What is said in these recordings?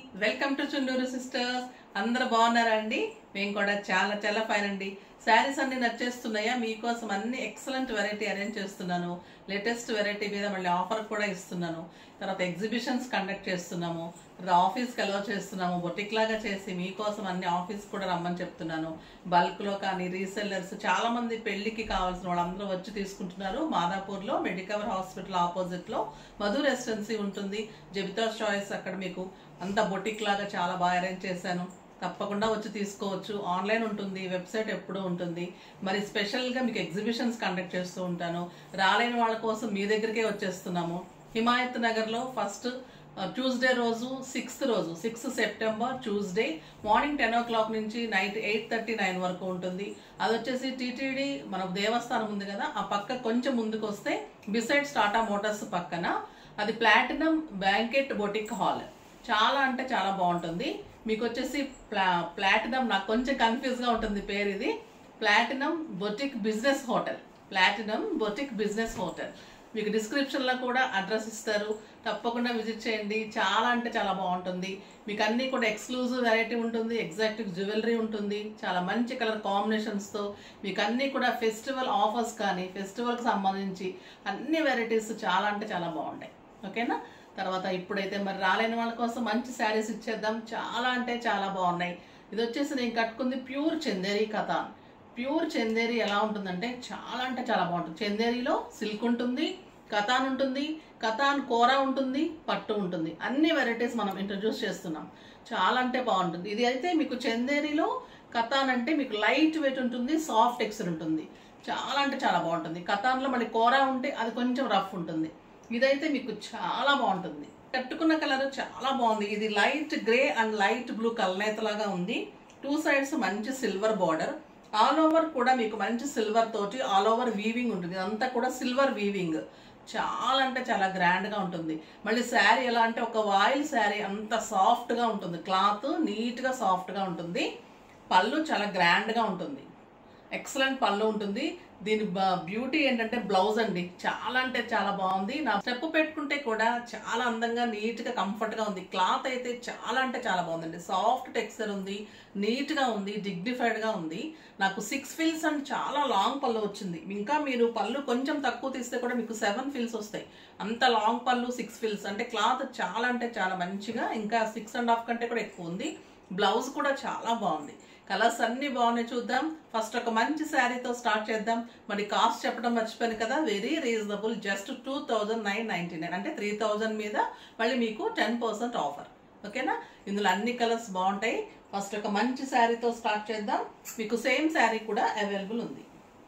welcome to Chunduru sisters అందరూ బాగున్నారా అండి మేము కూడా చాలా చాలా ఫైన్ అండి శారీస్ అన్ని నచ్చేస్తున్నాయా మీకోసం అన్ని ఎక్సలెంట్ వెరైటీ అరేంజ్ చేస్తున్నాను లేటెస్ట్ వెరైటీ మీద మళ్ళీ ఆఫర్ కూడా ఇస్తున్నాను తర్వాత ఎగ్జిబిషన్స్ కండక్ట్ చేస్తున్నాము తర్వాత ఆఫీస్కి అలౌ చేస్తున్నాము బొటిక్ లాగా చేసి మీకోసం అన్ని ఆఫీస్ కూడా రమ్మని చెప్తున్నాను బల్క్లో కానీ రీసెల్లర్స్ చాలా మంది పెళ్లికి కావాల్సిన వాళ్ళందరూ వచ్చి తీసుకుంటున్నారు మాదాపూర్లో మెడికవర్ హాస్పిటల్ ఆపోజిట్లో మధు రెసిడెన్సీ ఉంటుంది జబితా చాయిస్ అక్కడ మీకు అంతా బొటిక్ లాగా చాలా బాగా అరేంజ్ చేశాను తప్పకుండా వచ్చి తీసుకోవచ్చు ఆన్లైన్ ఉంటుంది వెబ్సైట్ ఎప్పుడూ ఉంటుంది మరి స్పెషల్గా మీకు ఎగ్జిబిషన్స్ కండక్ట్ చేస్తూ ఉంటాను రాలేని వాళ్ళ కోసం మీ దగ్గరికే వచ్చేస్తున్నాము హిమాయత్ నగర్లో ఫస్ట్ ట్యూస్డే రోజు సిక్స్త్ రోజు sixth September Tuesday morning ten o'clock నుంచి నైట్ ఎయిట్ థర్టీ నైన్ వరకు ఉంటుంది అది వచ్చేసి టీటీడీ మన దేవస్థానం ఉంది కదా ఆ పక్క కొంచెం ముందుకు వస్తే బిసైడ్ స్టాటా మోటార్స్ పక్కన అది ప్లాటినం బ్యాంకెట్ బొటిక్ హాల్ చాలా అంటే చాలా బాగుంటుంది మీకు వచ్చేసి ప్లా ప్లాటినం నాకు కొంచెం కన్ఫ్యూజ్గా ఉంటుంది పేరు ఇది platinum boutique business hotel platinum boutique business hotel మీకు డిస్క్రిప్షన్లో కూడా అడ్రస్ ఇస్తారు తప్పకుండా విజిట్ చేయండి చాలా అంటే చాలా బాగుంటుంది మీకు అన్నీ కూడా ఎక్స్క్లూజివ్ వెరైటీ ఉంటుంది ఎగ్జాక్టివ్ జ్యువెలరీ ఉంటుంది చాలా మంచి కలర్ కాంబినేషన్స్తో మీకు అన్నీ కూడా ఫెస్టివల్ ఆఫర్స్ కానీ ఫెస్టివల్కి సంబంధించి అన్ని వెరైటీస్ చాలా అంటే చాలా బాగుంటాయి ఓకేనా తర్వాత ఇప్పుడైతే మరి రాలేని వాళ్ళ కోసం మంచి శారీస్ ఇచ్చేద్దాం చాలా అంటే చాలా బాగున్నాయి ఇది వచ్చేసి నేను కట్టుకుంది ప్యూర్ చందేరి కథాన్ ప్యూర్ చందేరి ఎలా ఉంటుందంటే చాలా అంటే చాలా బాగుంటుంది చందేరిలో సిల్క్ ఉంటుంది కథాన్ ఉంటుంది కథాన్ కూర ఉంటుంది పట్టు ఉంటుంది అన్ని వెరైటీస్ మనం ఇంట్రడ్యూస్ చేస్తున్నాం చాలా అంటే బాగుంటుంది ఇది అయితే మీకు చందేరిలో కథాన్ అంటే మీకు లైట్ వెయిట్ ఉంటుంది సాఫ్ట్ టెక్స్చర్ ఉంటుంది చాలా అంటే చాలా బాగుంటుంది కథాన్లో మళ్ళీ కూర ఉంటే అది కొంచెం రఫ్ ఉంటుంది ఇదైతే మీకు చాలా బాగుంటుంది కట్టుకున్న కలర్ చాలా బాగుంది ఇది light grey and light blue కల్నేతలాగా ఉంది టూ సైడ్స్ మంచి సిల్వర్ బార్డర్ ఆల్ ఓవర్ కూడా మీకు మంచి సిల్వర్ తోటి ఆల్ ఓవర్ వీవింగ్ ఉంటుంది ఇదంతా కూడా సిల్వర్ వీవింగ్ చాలా అంటే చాలా గ్రాండ్గా ఉంటుంది మళ్ళీ శారీ ఎలా అంటే ఒక వాయిల్ శారీ అంత సాఫ్ట్గా ఉంటుంది క్లాత్ నీట్గా సాఫ్ట్గా ఉంటుంది పళ్ళు చాలా గ్రాండ్గా ఉంటుంది ఎక్సలెంట్ పళ్ళు ఉంటుంది దీని బ్యూటీ ఏంటంటే బ్లౌజ్ అండి చాలా అంటే చాలా బాగుంది నా స్టెప్ పెట్టుకుంటే కూడా చాలా అందంగా నీట్గా కంఫర్ట్గా ఉంది క్లాత్ అయితే చాలా అంటే చాలా బాగుందండి సాఫ్ట్ టెక్స్చర్ ఉంది నీట్గా ఉంది డిగ్నిఫైడ్గా ఉంది నాకు సిక్స్ ఫిల్స్ అండ్ చాలా లాంగ్ పళ్ళు వచ్చింది ఇంకా మీరు పళ్ళు కొంచెం తక్కువ తీస్తే కూడా మీకు సెవెన్ ఫిల్స్ వస్తాయి అంత లాంగ్ పళ్ళు సిక్స్ ఫిల్స్ అంటే క్లాత్ చాలా అంటే చాలా మంచిగా ఇంకా సిక్స్ అండ్ హాఫ్ కంటే కూడా ఎక్కువ ఉంది బ్లౌజ్ కూడా చాలా బాగుంది కలర్స్ అన్ని బాగున్నాయి చూద్దాం ఫస్ట్ ఒక మంచి శారీతో స్టార్ట్ చేద్దాం మరి కాస్ట్ చెప్పడం మర్చిపోయాను కదా very reasonable just two thousand nine ninety nine అంటే త్రీ థౌజండ్ మీద మళ్ళీ మీకు టెన్ పర్సెంట్ ఆఫర్ ఓకేనా ఇందులో అన్ని కలర్స్ బాగుంటాయి ఫస్ట్ ఒక మంచి శారీతో స్టార్ట్ చేద్దాం మీకు సేమ్ శారీ కూడా అవైలబుల్ ఉంది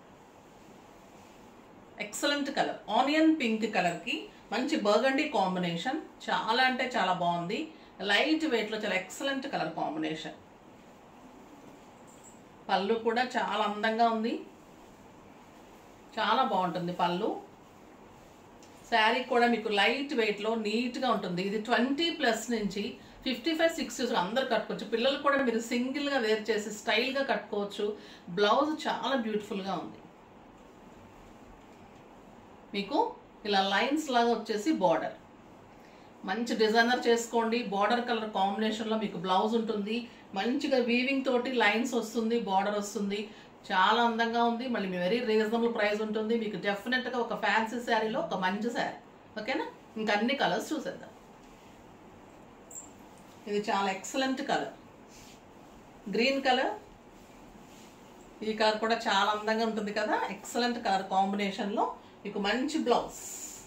ఎక్సలెంట్ కలర్ ఆనియన్ పింక్ కలర్కి మంచి బర్గండీ కాంబినేషన్ చాలా అంటే చాలా బాగుంది లైట్ వెయిట్లో చాలా ఎక్సలెంట్ కలర్ కాంబినేషన్ పళ్ళు కూడా చాలా అందంగా ఉంది చాలా బాగుంటుంది పళ్ళు శారీ కూడా మీకు లైట్ వెయిట్లో నీట్గా ఉంటుంది ఇది ట్వంటీ ప్లస్ నుంచి ఫిఫ్టీ ఫైవ్ సిక్స్టీ అందరు కట్టుకోవచ్చు పిల్లలు కూడా మీరు సింగిల్గా వేర్ చేసి స్టైల్గా కట్టుకోవచ్చు బ్లౌజ్ చాలా బ్యూటిఫుల్గా ఉంది మీకు ఇలా లైన్స్ లాగా వచ్చేసి బార్డర్ మంచి డిజైనర్ చేసుకోండి బార్డర్ కలర్ కాంబినేషన్లో మీకు బ్లౌజ్ ఉంటుంది మంచిగా వీవింగ్ తోటి లైన్స్ వస్తుంది బార్డర్ వస్తుంది చాలా అందంగా ఉంది మళ్ళీ వెరీ రీజనబుల్ ప్రైస్ ఉంటుంది మీకు డెఫినెట్గా ఒక ఫ్యాన్సీ శారీలో ఒక మంచి శారీ ఓకేనా ఇంకా అన్ని కలర్స్ చూసేద్దాం ఇది చాలా ఎక్సలెంట్ కలర్ గ్రీన్ కలర్ ఈ కలర్ కూడా చాలా అందంగా ఉంటుంది కదా ఎక్సలెంట్ కలర్ కాంబినేషన్లో మీకు మంచి బ్లౌజ్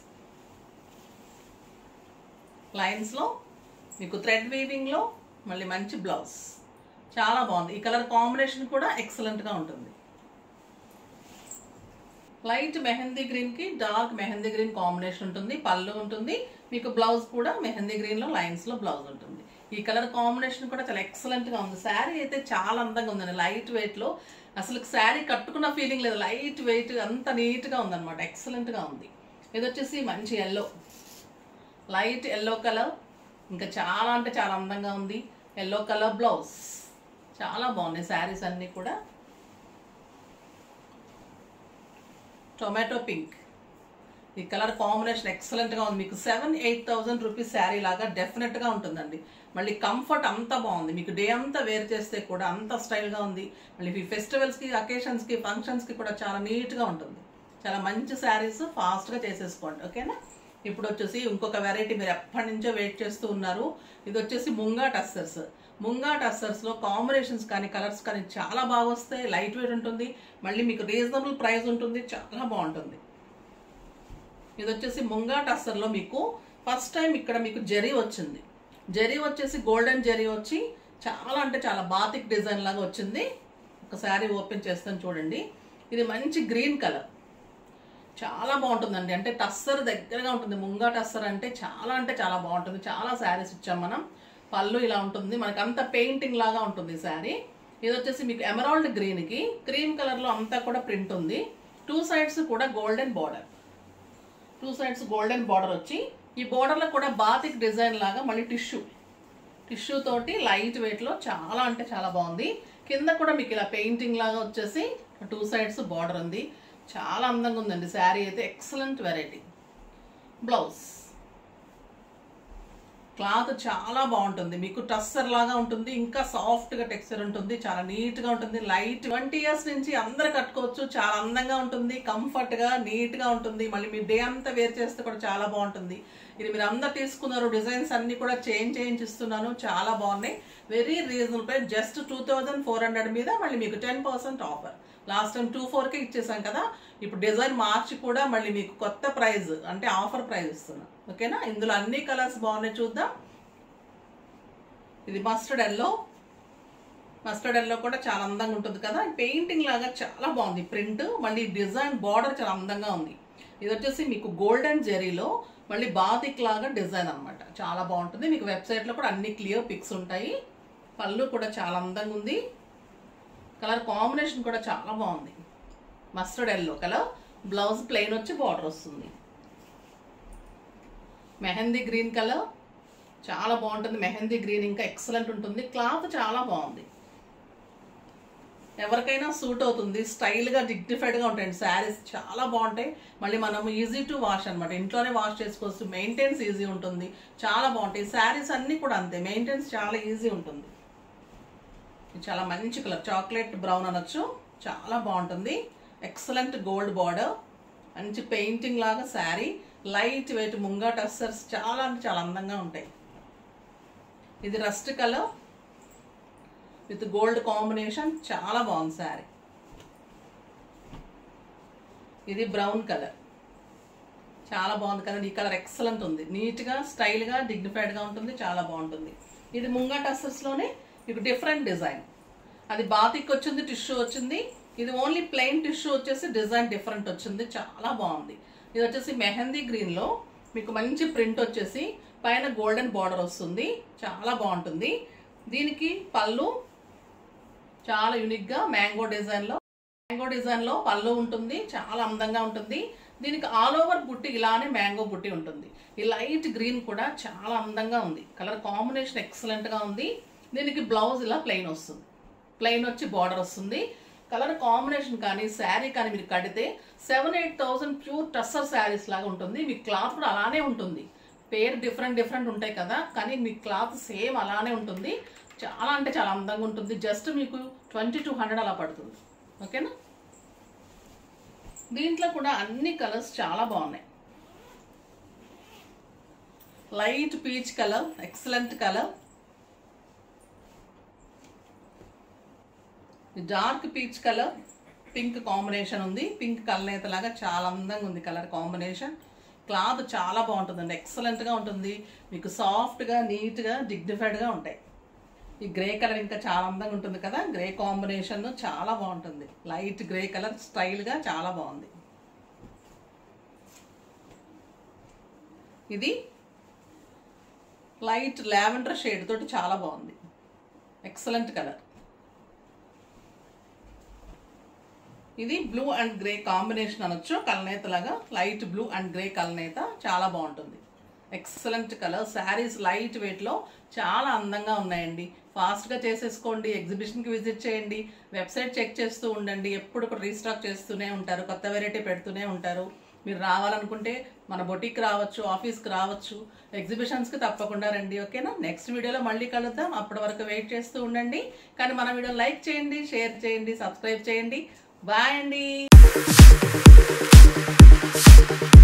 లైన్స్లో మీకు థ్రెడ్ వీవింగ్లో మళ్ళీ మంచి బ్లౌజ్ చాలా బాగుంది ఈ కలర్ కాంబినేషన్ కూడా ఎక్సలెంట్గా ఉంటుంది లైట్ మెహందీ గ్రీన్కి డార్క్ మెహందీ గ్రీన్ కాంబినేషన్ ఉంటుంది పళ్ళు ఉంటుంది మీకు బ్లౌజ్ కూడా మెహందీ గ్రీన్లో లైన్స్లో బ్లౌజ్ ఉంటుంది ఈ కలర్ కాంబినేషన్ కూడా చాలా ఎక్సలెంట్గా ఉంది శారీ అయితే చాలా అందంగా ఉందండి లైట్ వెయిట్లో అసలు శారీ కట్టుకున్న ఫీలింగ్ లేదు లైట్ వెయిట్ అంత నీట్గా ఉందన్నమాట ఎక్సలెంట్గా ఉంది ఇది వచ్చేసి మంచి ఎల్లో లైట్ ఎల్లో కలర్ ఇంకా చాలా అంటే చాలా అందంగా ఉంది ఎల్లో కలర్ బ్లౌజ్ చాలా బాగున్నాయి శారీస్ అన్నీ కూడా టొమాటో పింక్ ఈ కలర్ కాంబినేషన్ ఎక్సలెంట్గా ఉంది మీకు seven eight thousand rupees saree లాగా డెఫినెట్గా ఉంటుందండి మళ్ళీ కంఫర్ట్ అంతా బాగుంది మీకు డే అంతా వేర్ చేస్తే కూడా అంత స్టైల్గా ఉంది మళ్ళీ ఈ ఫెస్టివల్స్కి అకేషన్స్కి ఫంక్షన్స్కి కూడా చాలా నీట్గా ఉంటుంది చాలా మంచి శారీస్ ఫాస్ట్గా చేసేసుకోండి ఓకేనా ఇప్పుడు వచ్చేసి ఇంకొక వెరైటీ మీరు ఎప్పటి నుంచో వెయిట్ చేస్తూ ఉన్నారు ఇది వచ్చేసి ముంగా టస్సర్స్ ముంగా టస్సర్స్లో కాంబినేషన్స్ కానీ కలర్స్ కానీ చాలా బాగా వస్తాయి లైట్ వెయిట్ ఉంటుంది మళ్ళీ మీకు రీజనబుల్ ప్రైస్ ఉంటుంది చాలా బాగుంటుంది ఇది వచ్చేసి ముంగా టస్సర్లో మీకు ఫస్ట్ టైం ఇక్కడ మీకు జరీ వచ్చింది జరీ వచ్చేసి గోల్డెన్ జరీ వచ్చి చాలా అంటే చాలా బాతిక్ డిజైన్ లాగా వచ్చింది ఒక శారీ ఓపెన్ చేస్తాను చూడండి ఇది మంచి గ్రీన్ కలర్ చాలా బాగుంటుందండి అంటే టస్సర్ దగ్గరగా ఉంటుంది ముంగా టస్సర్ అంటే చాలా అంటే చాలా బాగుంటుంది చాలా శారీస్ ఇచ్చాం మనం పళ్ళు ఇలా ఉంటుంది మనకి అంత పెయింటింగ్ లాగా ఉంటుంది శారీ ఇది వచ్చేసి మీకు ఎమరాల్డ్ గ్రీన్కి క్రీమ్ కలర్లో అంతా కూడా ప్రింట్ ఉంది టూ సైడ్స్ కూడా golden border two sides golden border వచ్చి ఈ బార్డర్లో కూడా బాతిక్ డిజైన్ లాగా మళ్ళీ టిష్యూ టిష్యూ తోటి లైట్ వెయిట్లో చాలా అంటే చాలా బాగుంది కింద కూడా మీకు ఇలా పెయింటింగ్ లాగా వచ్చేసి టూ సైడ్స్ బార్డర్ ఉంది చాలా అందంగా ఉందండి శారీ అయితే ఎక్సలెంట్ వెరైటీ బ్లౌజ్ క్లాత్ చాలా బాగుంటుంది మీకు టస్సర్ లాగా ఉంటుంది ఇంకా సాఫ్ట్ గా టెక్స్చర్ ఉంటుంది చాలా నీట్ గా ఉంటుంది లైట్ ట్వంటీ ఇయర్స్ నుంచి అందరు కట్టుకోవచ్చు చాలా అందంగా ఉంటుంది కంఫర్ట్ గా నీట్ గా ఉంటుంది మళ్ళీ మీ డే అంతా వేర్ చేస్తే కూడా చాలా బాగుంటుంది ఇది మీరు అందరు తీసుకున్నారు డిజైన్స్ అన్ని కూడా చేంజ్ చేయించిస్తున్నాను చాలా బాగున్నాయి very reasonable price just two thousand four hundred మీద మళ్ళీ మీకు ten percent offer last time two ఫోర్కే ఇచ్చేసాం కదా ఇప్పుడు డిజైన్ మార్చి కూడా మళ్ళీ మీకు కొత్త ప్రైస్ అంటే ఆఫర్ ప్రైస్ ఇస్తున్నాం ఓకేనా ఇందులో అన్ని కలర్స్ బాగున్నాయి చూద్దాం ఇది మస్టర్డ్ ఎల్లో మస్టర్డ్ ఎల్లో కూడా చాలా అందంగా ఉంటుంది కదా పెయింటింగ్ లాగా చాలా బాగుంది ప్రింట్ మళ్ళీ డిజైన్ బార్డర్ చాలా అందంగా ఉంది ఇది వచ్చేసి మీకు గోల్డెన్ జెరీలో మళ్ళీ బాతిక్ లాగా డిజైన్ అన్నమాట చాలా బాగుంటుంది మీకు వెబ్సైట్లో కూడా అన్ని క్లియర్ పిక్స్ ఉంటాయి పళ్ళు కూడా చాలా అందంగా ఉంది కలర్ కాంబినేషన్ కూడా చాలా బాగుంది mustard yellow colour blouse plain వచ్చి బార్డర్ వస్తుంది మెహందీ గ్రీన్ కలర్ చాలా బాగుంటుంది మెహందీ గ్రీన్ ఇంకా ఎక్సలెంట్ ఉంటుంది క్లాత్ చాలా బాగుంది ఎవరికైనా సూట్ అవుతుంది స్టైల్గా డిగ్నిఫైడ్గా ఉంటాయండి శారీస్ చాలా బాగుంటాయి మళ్ళీ మనం ఈజీ టు వాష్ అనమాట ఇంట్లోనే వాష్ చేసుకోవచ్చు మెయింటెన్స్ ఈజీ ఉంటుంది చాలా బాగుంటాయి శారీస్ అన్నీ కూడా అంతే మెయింటెన్స్ చాలా ఈజీ ఉంటుంది ఇది చాలా మంచి కలర్ చాక్లెట్ బ్రౌన్ అనొచ్చు చాలా బాగుంటుంది ఎక్సలెంట్ గోల్డ్ బార్డర్ మంచి పెయింటింగ్ లాగా saree light weight munga tussars చాలా అంటే చాలా అందంగా ఉంటాయి ఇది rust colour with gold combination చాలా బాగుంది శారీ ఇది బ్రౌన్ కలర్ చాలా బాగుంది కదా ఈ కలర్ ఎక్సలెంట్ ఉంది నీట్గా స్టైల్గా డిగ్నిఫైడ్గా ఉంటుంది చాలా బాగుంటుంది ఇది ముంగా టస్సర్స్లోనే మీకు డిఫరెంట్ డిజైన్ అది బాతిక్ వచ్చింది టిష్యూ వచ్చింది ఇది ఓన్లీ ప్లెయిన్ టిష్యూ వచ్చేసి డిజైన్ డిఫరెంట్ వచ్చింది చాలా బాగుంది ఇది వచ్చేసి మెహందీ గ్రీన్లో మీకు మంచి ప్రింట్ వచ్చేసి పైన గోల్డెన్ బార్డర్ వస్తుంది చాలా బాగుంటుంది దీనికి పళ్ళు చాలా యూనిక్గా మ్యాంగో డిజైన్లో మ్యాంగో డిజైన్లో పళ్ళు ఉంటుంది చాలా అందంగా ఉంటుంది దీనికి ఆల్ ఓవర్ బుట్టి ఇలానే మ్యాంగో బుట్టి ఉంటుంది ఈ లైట్ గ్రీన్ కూడా చాలా అందంగా ఉంది కలర్ కాంబినేషన్ ఎక్సలెంట్గా ఉంది దీనికి బ్లౌజ్ ఇలా ప్లెయిన్ వస్తుంది ప్లెయిన్ వచ్చి బార్డర్ వస్తుంది కలర్ కాంబినేషన్ కానీ శారీ కానీ మీరు కడితే seven eight thousand pure tussar sarees లాగా ఉంటుంది మీ క్లాత్ కూడా అలానే ఉంటుంది పేరు డిఫరెంట్ డిఫరెంట్ ఉంటాయి కదా కానీ మీ క్లాత్ సేమ్ అలానే ఉంటుంది చాలా అంటే చాలా అందంగా ఉంటుంది జస్ట్ మీకు ట్వంటీ టూ హండ్రెడ్ అలా పడుతుంది ఓకేనా దీంట్లో కూడా అన్ని కలర్స్ చాలా బాగున్నాయి light peach colour excellent colour dark peach colour pink combination ఉంది పింక్ కలనేత లాగా చాలా అందంగా ఉంది కలర్ కాంబినేషన్ క్లాత్ చాలా బాగుంటుందండి ఎక్సలెంట్గా ఉంటుంది మీకు సాఫ్ట్గా నీట్గా డిగ్నిఫైడ్గా ఉంటాయి ఈ గ్రే కలర్ ఇంకా చాలా అందంగా ఉంటుంది కదా గ్రే కాంబినేషన్ చాలా బాగుంటుంది లైట్ గ్రే కలర్ స్టైల్గా చాలా బాగుంది ఇది లైట్ లావెండర్ షేడ్ తోటి చాలా బాగుంది ఎక్సలెంట్ కలర్ ఇది బ్లూ అండ్ గ్రే కాంబినేషన్ అనొచ్చు కలనేత లాగా లైట్ బ్లూ అండ్ గ్రే కలనేత చాలా బాగుంటుంది ఎక్సలెంట్ కలర్ శారీస్ లైట్ వెయిట్లో చాలా అందంగా ఉన్నాయండి ఫాస్ట్గా చేసేసుకోండి ఎగ్జిబిషన్కి విజిట్ చేయండి వెబ్సైట్ చెక్ చేస్తూ ఉండండి ఎప్పుడు కూడా రీస్టాక్ చేస్తూనే ఉంటారు కొత్త వెరైటీ పెడుతూనే ఉంటారు మీరు రావాలనుకుంటే మన బొటిక్ రావచ్చు ఆఫీస్కి రావచ్చు ఎగ్జిబిషన్స్కి తప్పకుండా రండి ఓకేనా నెక్స్ట్ వీడియోలో మళ్ళీ కలుద్దాం అప్పటి వరకు వెయిట్ చేస్తూ ఉండండి కానీ మన వీడియో లైక్ చేయండి షేర్ చేయండి సబ్స్క్రైబ్ చేయండి బాయ్ అండి